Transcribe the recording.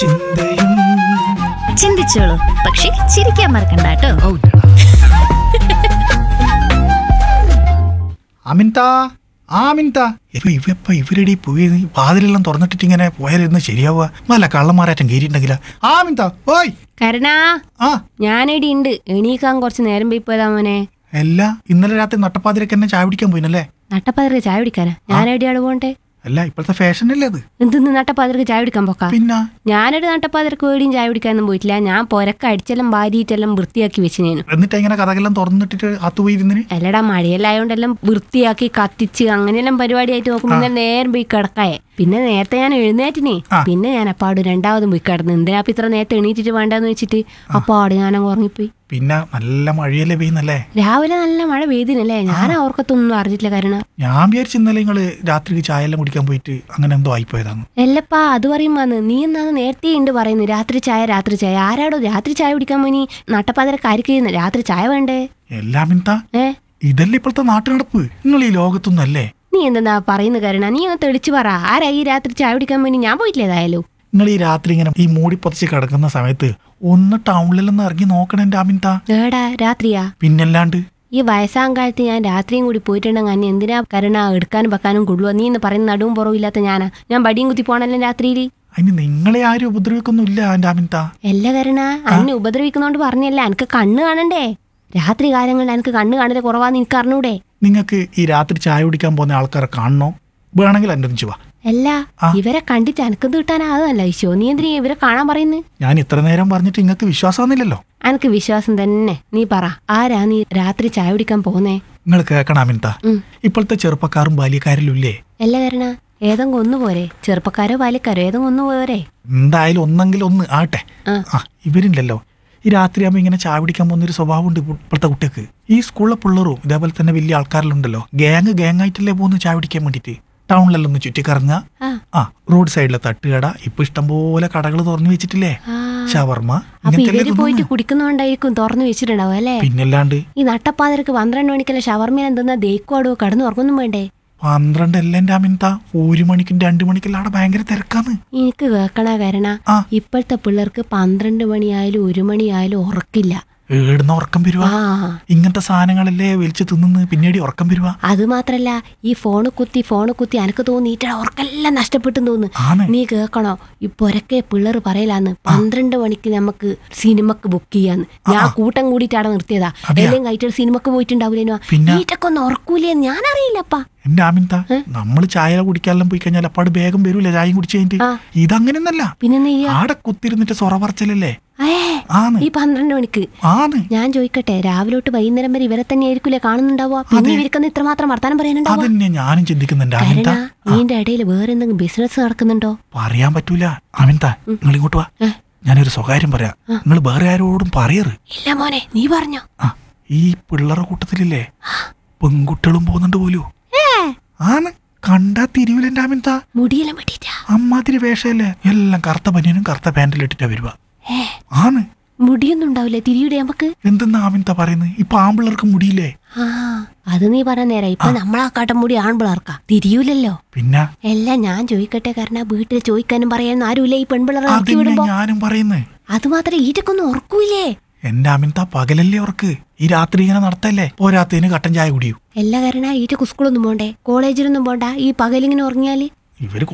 ചിന്തയും ചിന്തിച്ചോളൂ പക്ഷെ ചിരിക്കാൻ മറക്കണ്ട കേട്ടോ അമിൻതാ ആ അമിൻതാ ഇപ്പൊ ഇവപ്പ ഇവരുടെ പോയി വാതിലെല്ലാം തുറന്നിട്ടിട്ട് ഇങ്ങനെ പോയാലിരുന്ന് ശരിയാവുക വല്ല കള്ളന്മാരാറ്റം കയറിയിട്ടുണ്ടെങ്കിലാ ആ അമിൻതാ ഓയ് കരണാ ആ ഞാനിടി ഉണ്ട് എണീക്കാൻ കുറച്ച് നേരം പോയി പോയതാ മോനെ അല്ല ഇന്നലെ രാത്രി നട്ടപ്പാതിരക്ക് എന്നെ ചായ പിടിക്കാൻ പോയിനല്ലേ നട്ടപ്പാതിരക്ക് ചായ കുടിക്കാനാ ഞാൻ എവിടെയാണ് പോണ്ടേ അല്ല ഇപ്പോഴത്തെ ഫാഷനല്ലേ അത് എന്തിന്ന് നട്ടപ്പാതിരക്ക് ചായ കുടിക്കാൻ പോക്കാ പിന്നെ ഞാനൊരു നട്ടപ്പാതിരക്ക് വേടിയും ചായ കുടിക്കാനൊന്നും പോയിട്ടില്ല ഞാൻ പൊരക്ക് അടിച്ചെല്ലാം വാരിയിട്ടെല്ലാം വൃത്തിയാക്കി വെച്ച് ഞാൻ എന്നിട്ട് ഇങ്ങനെ കഥകളെല്ലാം തുറന്നിട്ടിട്ട് അത്തു പോയിരുന്നിന് അല്ലടാ മഴയെല്ലായോണ്ടെല്ലാം വൃത്തിയാക്കി കത്തിച്ച് അങ്ങനെയെല്ലാം പരിപാടിയായിട്ട് നോക്കുമ്പോ ഇന്നലെ നേരം പോയി കിടക്കായെ പിന്നെ നേരത്തെ ഞാൻ എഴുന്നേറ്റിനെ ആ. പിന്നെ ഞാൻ അപ്പാട് രണ്ടാമതും പോയി കിടന്നു എന്തിനാ ഇപ്പൊ ഇത്ര നേരത്തെ എണീറ്റിട്ട് വേണ്ടെന്ന് വെച്ചിട്ട് അപ്പാട് ഞാൻ അങ്ങ് ഉറങ്ങിപ്പോയി പിന്നെ നല്ല മഴയല്ലേ പെയ്യുന്നല്ലേ രാവിലെ നല്ല മഴ പെയ്തിനല്ലേ ഞാൻ ഓർക്കത്തൊന്നും അറിഞ്ഞിട്ടില്ല കാരണം ഞാൻ വിചാരിച്ചു ഇന്നലെ നിങ്ങള് രാത്രിക്ക് ചായ എല്ലാം കുടിക്കാൻ പോയിട്ട് അങ്ങനെ എന്തോ ആയിപ്പോയതാണ് എല്ലപ്പാ അത് പറയുമ്പോന്ന് നീ എന്നാണ് നേരത്തെ ഉണ്ട് പറയുന്നു രാത്രി ചായ രാത്രി ചായ ആരാടോ രാത്രി ചായ കുടിക്കാൻ പോയി നട്ടപ്പാതിര കരിക്കുന്ന രാത്രി ചായ വേണ്ടേ എല്ലാം മിൻതാ ഏ ഇതല്ലേ ഇപ്പോഴത്തെ നാട്ടു നടപ്പ് നിങ്ങൾ ഈ ലോകത്തൊന്നും അല്ലേ നീ എന്താ പറയുന്ന കരുണ നീ ഒന്ന് തെളിച്ചു പറ ആരാ ഈ രാത്രി ചായ കുടിക്കാൻ പോയി ഞാൻ പോയിട്ടില്ല ഏതായാലും നിങ്ങൾ ഈ രാത്രി ഇങ്ങനെ ഈ മൂടി പൊതച്ച് കിടക്കുന്ന സമയത്ത് ഒന്ന് ടൗണിലൊന്ന് ഇറങ്ങി നോക്കണം എൻ്റെ അമിൻതാ ഏടാ രാത്രിയാ പിന്നല്ലാണ്ട് ഈ വയസ്സാം കാലത്ത് ഞാൻ രാത്രിയും കൂടി പോയിട്ടുണ്ടെങ്കിൽ അന്നെ എന്തിനാ കരുണ എടുക്കാനും വെക്കാനും കൊള്ളുക നീ എന്ന് പറയുന്ന നടുവും പുറവും ഇല്ലാത്ത ഞാനാ ഞാൻ ബടിയും കുത്തി പോണല്ലോ രാത്രിയിൽ അതിന് നിങ്ങളെ ആരും ഉപദ്രവിക്കൊന്നും ഇല്ല എൻ്റെ അമിൻതാ എല്ലാ കരുണ അന്നെ ഉപദ്രവിക്കുന്നോണ്ട് പറഞ്ഞല്ല എനിക്ക് കണ്ണ് കാണണ്ടേ രാത്രി കാലങ്ങളിൽ എനിക്ക് കണ്ണ് കാണല് കുറവാന്ന് എനിക്ക് അറിഞ്ഞൂടെ നിങ്ങൾക്ക് ഈ രാത്രി ചായ കുടിക്കാൻ പോകുന്ന ആൾക്കാരെ കാണണോ വേണമെങ്കിൽ എൻ്റെ ഒന്നിച്ച് വാ അല്ല ആ. ഇവരെ കണ്ടിട്ട് എനക്കെന്ത് കിട്ടാനാകുന്നല്ല ഈശോ നീ എന്തിനാ ഇവരെ കാണാൻ പറയുന്നു ഞാൻ ഇത്ര നേരം പറഞ്ഞിട്ട് നിങ്ങൾക്ക് വിശ്വാസമൊന്നുമില്ലല്ലോ എനക്ക് വിശ്വാസം തന്നെ നീ പറ ആരാ നീ രാത്രി ചായ കുടിക്കാൻ പോകുന്നേ നിങ്ങൾ കേൾക്കണം അമിൻതാ ഉം. ഇപ്പോഴത്തെ ചെറുപ്പക്കാരും ബാല്യക്കാരിലും ഇല്ലേ എല്ലാ കാരണ ഏതെങ്കിലും ഒന്ന് പോരെ ചെറുപ്പക്കാരോ ബാല്യക്കാരോ ഏതെങ്കിലും ഒന്ന് പോരെ എന്തായാലും ഒന്നെങ്കിൽ ഒന്ന് ആട്ടെ ആ. ആ ഇവരില്ലല്ലോ ഈ രാത്രിയാകുമ്പോൾ ഇങ്ങനെ ചായ പിടിക്കാൻ പോകുന്ന ഒരു സ്വഭാവമുണ്ട് ഇപ്പോ- ഇപ്പോഴത്തെ കുട്ടിക്ക് ഈ സ്കൂളിലെ പിള്ളേരും ഇതേപോലെ തന്നെ വലിയ ആൾക്കാരിലുണ്ടല്ലോ ഗ്യാങ് ഗ്യാങ് ആയിട്ടല്ലേ പോകുന്നു ചായ പിടിക്കാൻ വേണ്ടിയിട്ട് ടൗണിലെല്ലാം ഒന്ന് ചുറ്റിക്കറങ്ങുക ആ ആ റോഡ് സൈഡിലെ തട്ടുകട ഇപ്പൊ ഇഷ്ടംപോലെ കടകൾ തുറന്നു വെച്ചിട്ടില്ലേ ആ. ഷവർമ്മ അപ്പൊ ഇങ്ങനത്തെ ഇവര് പോയിട്ട് കുടിക്കുന്നോണ്ടായിരിക്കും തുറന്നു വെച്ചിട്ടുണ്ടാവും അല്ലേ പിന്നല്ലാണ്ട് ഈ നട്ടപ്പാതിരക്ക് പന്ത്രണ്ട് മണിക്കല്ല ഷവർമീൻ എന്തെന്നാ ദേക്കുവാടോ കടന്നു ഉറങ്ങൊന്നും വേണ്ടേ പന്ത്രണ്ട് എല്ലാം എൻ്റെ അമിൻത ഒരു മണിക്കും രണ്ടു മണിക്കെല്ലാം അവിടെ ഭയങ്കര തിരക്കാന്ന് എനിക്ക് കേൾക്കണ കരണ ആ. ഇപ്പോഴത്തെ പിള്ളേർക്ക് പന്ത്രണ്ട് മണിയായാലും ഒരു മണിയായാലും ഉറക്കില്ല ഏടുന്ന ഉറക്കം വരുവാ ആ ഇങ്ങനത്തെ സാധനങ്ങളല്ലേ വലിച്ചു തിന്നുന്ന് പിന്നീട് ഉറക്കം വരുവാ അത് മാത്രല്ല ഈ ഫോണ് കുത്തി ഫോണ് കുത്തി എനക്ക് തോന്നിയിട്ടാ ഉറക്കെല്ലാം നഷ്ടപ്പെട്ടു തോന്നുന്നു ആണ് നീ കേൾക്കണോ ഈ പൊരക്കെ പിള്ളേർ പറയലാന്ന് പന്ത്രണ്ട് മണിക്ക് നമുക്ക് സിനിമക്ക് ബുക്ക് ചെയ്യാന്ന് ഞാൻ കൂട്ടം കൂടിയിട്ടാണ് നിർത്തിയതാ അതെയാ? എല്ലാം കഴിച്ചിട്ട് സിനിമക്ക് പോയിട്ടുണ്ടാവില്ലേനോ പിന്നെ? നീറ്റൊക്കെ ഒന്ന് ഉറക്കൂലേ ഞാൻ അറിയില്ലപ്പാ എന്റെ ആമിൻത നമ്മൾ ചായ കുടിക്കാനെല്ലാം പോയി കഴിഞ്ഞാൽ അപ്പാട് വേഗം വരൂലേ ചായയും കുടിച്ചു കഴിഞ്ഞിട്ട് ആ. ഇതങ്ങനെയൊന്നല്ല പിന്നെ നീ ആടെ കുത്തിരുന്നിട്ട് സൊറ പറച്ചലല്ലേ ഏ ആന്ന് ഈ പന്ത്രണ്ട് മണിക്ക് ആന്ന് ഞാൻ ചോദിക്കട്ടെ രാവിലെ തൊട്ട് വൈകുന്നേരം വരെ ഇവരെ തന്നെ ആയിരിക്കൂലേ കാണുന്നുണ്ടാവുക പിന്നെ ഇവർക്കൊന്ന് ഇത്രമാത്രം വർത്താനം പറയാനുണ്ടാവുക അതന്നെ ഞാനും ചിന്തിക്കുന്നുണ്ട് ആമിൻത കരണ ഇതിന്റെ ഇടയിൽ വേറെ എന്തെങ്കിലും ബിസിനസ് നടക്കുന്നുണ്ടോ പറയാൻ പറ്റൂല ആമിൻത നിങ്ങൾ ഇങ്ങോട്ട് വാ ഏ? ഞാനൊരു സ്വകാര്യം പറയാം നിങ്ങൾ വേറെ ആരോടും പറയറ് ഇല്ല മോനെ നീ പറഞ്ഞോ ആ ഈ പിള്ളേരുടെ കൂട്ടത്തിലില്ലേ പെൺകുട്ടികളും പോകുന്നുണ്ട് പോലും ആന്ന് കണ്ടാ തിരിവില്ല എന്റെ ആമിൻത മുടിയെല്ലാം വെട്ടിട്ടാ അമ്മാതിരി വേഷമല്ലേ എല്ലാം കറുത്ത പനിയനും കറുത്ത പാൻറ്റിലും ഇട്ടിട്ടാ വരുക ഏ ആന്ന് മുടിയൊന്നും ഉണ്ടാവില്ലേ തിരിയുടെ നമുക്ക് എന്തെന്നാ ആമിൻത പറയുന്നത് ഇപ്പൊ ആമ്പിള്ളേർക്ക് മുടിയില്ലേ ആ അത് നീ പറഞ്ഞ നേരം ഇപ്പൊ നമ്മളാ കാട്ടം മുടി ആൺപിള്ളേർക്കാ തിരിയൂലല്ലോ പിന്നെ എല്ലാം ഞാൻ ചോദിക്കട്ടെ കാരണം വീട്ടിൽ ചോദിക്കാനും പറയാനും ആരുമില്ല ഈ പെൺപിള്ളേരെ ഇറക്കി അതന്നെ വിടുമ്പോ ഞാനും പറയുന്നത് അത് മാത്രം ഈറ്റക്കൊന്നും ഉറക്കൂലേ എന്റെ അമിൻത പകലല്ലേ ഉറക്ക് ഈ രാത്രി ഇങ്ങനെ നടത്തല്ലേ പോരാത്തതിന് കട്ടൻ ചായ കുടിയൂ എല്ലാ കാരണം ഈറ്റ സ്കൂളൊന്നും പോണ്ടേ കോളേജിലൊന്നും പോണ്ട ഈ പകലിങ്ങനെ ഉറങ്ങിയാല് ഇവര്